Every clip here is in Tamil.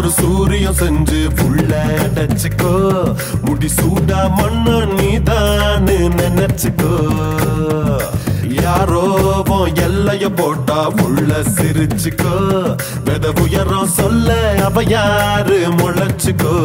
ஒரு சூரியம் செஞ்சு புள்ள அடைச்சுக்கோ முடி சூடா மண்ண நீதான் நினைச்சுக்கோ யாரோ உன் எல்லைய போட்டா உள்ள சிரிச்சுக்கோ வெத உயரம் சொல்ல அவ யாரு முளைச்சுக்கோ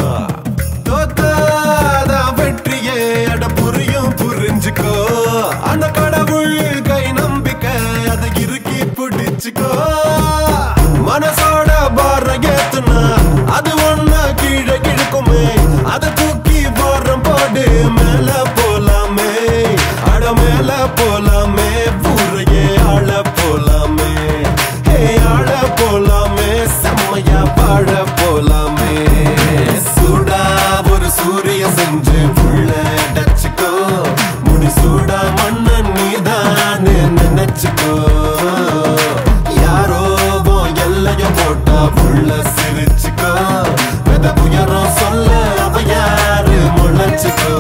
தோத்தாதான் வெற்றியே அட புரியும் புரிஞ்சுக்கோ அந்த கடவுள் கை நம்பிக்கை அதை இறுக்கி பிடிச்சுக்கோ மனசோட பார ஏத்துனா அது ஒண்ணு கீழே கிழக்குமே அதை தூக்கி வாரம் போடு மேல போலாமே அட மேல போலாமே பூரையே ஆள போலாமே ஹே ஆள போலாமே செம்மையா வாழ போலாமே சூடா ஒரு சூரிய செஞ்சு புள்ள டச்சுக்கோ முடி சூடா மண்ண நீதான் நினைச்சுக்கோ யாரோ உன் எல்லைய போட்டா புள்ள சிரிச்சுக்கோ வெத உயரம் சொல்ல அவ யாரு முளைச்சுக்கோ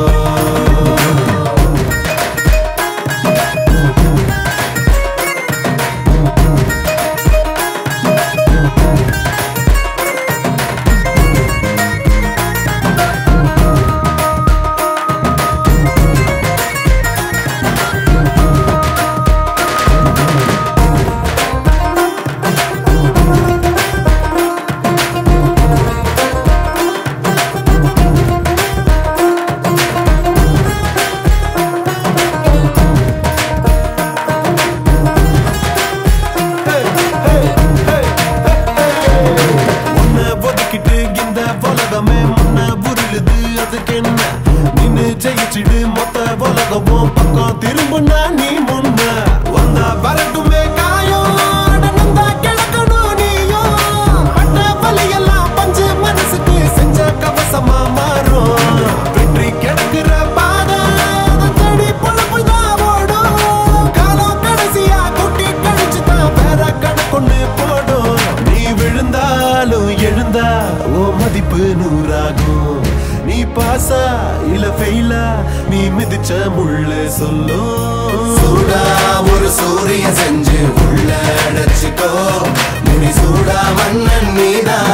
உன்னை ஒதுக்கிட்டு இந்த உலகமே முன்ன புரியுது அதுக்கு என்ன நின்னு ஜெயிச்சிடு மொத்த உலகமும் பக்கம் திரும்புனா நீ முன்ன வந்தா வரட்டுமே காயம் நடந்தா கிடக்கணும் நீயும் பட்ட வலியெல்லாம் பஞ்சு மனசுக்கு செஞ்ச கவசமா மாறும் வெற்றி கிடக்குற பாதை அதை தேடி பொழப்பு தான் ஓடும் காலம் கடைசியா குட்டி கழிச்சு தான் வேற கணக்கொண்டு போடும் நீ விழுந்தாலும் எழுந்தா ஓ மதிப்பு நூறாகும் நீ பாசா இல்ல ஃபெயிலா நீ மிதிச்ச முள்ள சொல்லும் சூடா ஒரு சூரிய செஞ்சு உள்ள அடைச்சுக்கோ முடி சூடா மன்னன் நீதான்